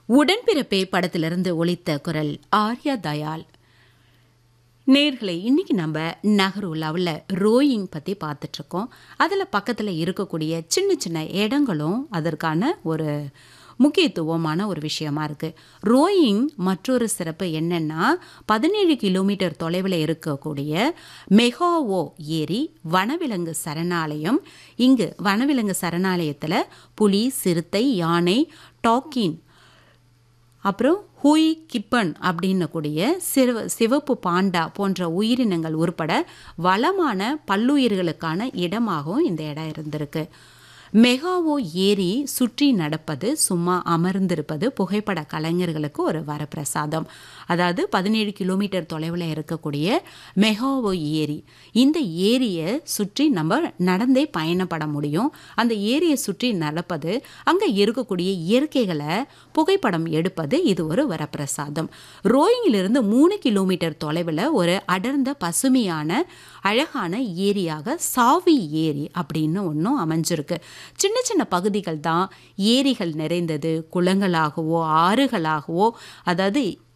உடன்பிறப்பே படத்திலிருந்து ஒலித்த குரல் ஆர்யா தயால் நேர்களை இன்னைக்கு நம்ம நகருலாவில் ரோயிங் பற்றி பார்த்துட்ருக்கோம் அதில் பக்கத்தில் இருக்கக்கூடிய சின்ன சின்ன இடங்களும் அதற்கான ஒரு முக்கியத்துவமான ஒரு விஷயமா இருக்குது ரோயிங் மற்றொரு சிறப்பு என்னென்னா பதினேழு கிலோமீட்டர் தொலைவில் இருக்கக்கூடிய மெகாவோ ஏரி வனவிலங்கு சரணாலயம் இங்கு வனவிலங்கு சரணாலயத்தில் புலி சிறுத்தை யானை டாக்கின் அப்புறம் ஹூய் கிப்பன் அப்படின்னக்கூடிய சிவ சிவப்பு பாண்டா போன்ற உயிரினங்கள் உட்பட வளமான பல்லுயிர்களுக்கான இடமாகவும் இந்த இடம் இருந்திருக்கு மெகாவோ ஏரி சுற்றி நடப்பது சும்மா அமர்ந்திருப்பது புகைப்பட கலைஞர்களுக்கு ஒரு வரப்பிரசாதம் அதாவது பதினேழு கிலோமீட்டர் தொலைவில் இருக்கக்கூடிய மெகாவோ ஏரி இந்த ஏரியை சுற்றி நம்ம நடந்தே பயணப்பட முடியும் அந்த ஏரியை சுற்றி நடப்பது அங்கே இருக்கக்கூடிய இயற்கைகளை புகைப்படம் எடுப்பது இது ஒரு வரப்பிரசாதம் ரோயிங்கிலிருந்து மூணு கிலோமீட்டர் தொலைவில் ஒரு அடர்ந்த பசுமையான அழகான ஏரியாக சாவி ஏரி அப்படின்னு ஒன்றும் அமைஞ்சிருக்கு சின்ன சின்ன பகுதிகள் தான் ஏரிகள் நிறைந்தது குளங்களாகவோ ஆறுகளாகவோ அதாவது